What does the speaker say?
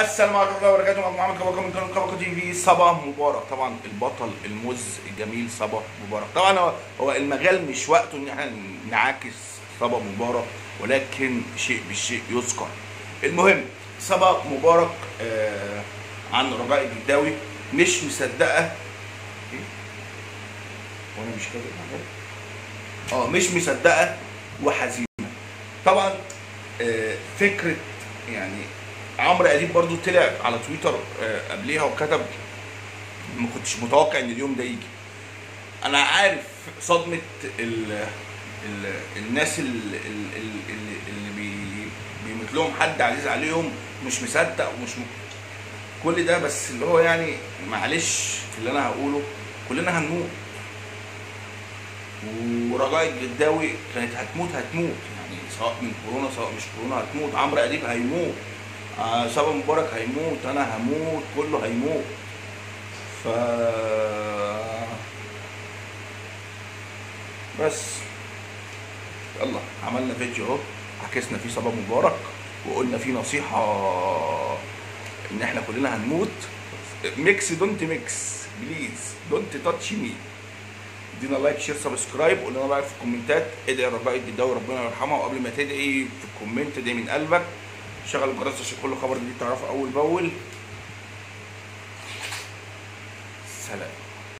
السلام عليكم ورحمه الله وبركاته معكم محمد كبكه من قناه كبكه تي في صبا مبارك طبعا البطل المز الجميل صبا مبارك طبعا هو هو المجال مش وقته ان احنا نعاكس صبا مبارك ولكن شيء بالشيء يذكر المهم صبا مبارك آه عن رجاء الجداوي مش مصدقه إيه؟ وانا مش كده اه مش مصدقه وحزينه طبعا آه، فكره يعني عمرو اديب برضو طلع على تويتر آه، قبليها وكتب ما كنتش متوقع ان اليوم ده يجي انا عارف صدمه ال ال الناس اللي, اللي, اللي بي بيموت لهم حد عزيز عليهم مش مصدق ومش م... كل ده بس اللي هو يعني معلش اللي انا هقوله كلنا هنموت ورجاء الجداوي كانت هتموت هتموت يعني سواء من كورونا سواء مش كورونا هتموت عمرو اديب هيموت آه صبا مبارك هيموت انا هموت كله هيموت ف بس يلا عملنا فيديو اهو عكسنا فيه صبا مبارك وقلنا فيه نصيحة ان احنا كلنا هنموت ميكس دونت ميكس بليز دونت تاتش مي ادينا لايك شير سبسكرايب قول لنا رايك في الكومنتات ادعي رجاء الجداوي ربنا يرحمها وقبل ما تدعي في الكومنت ادعي من قلبك شغل الجرس عشان كل خبر جديد تعرفه اول باول سلام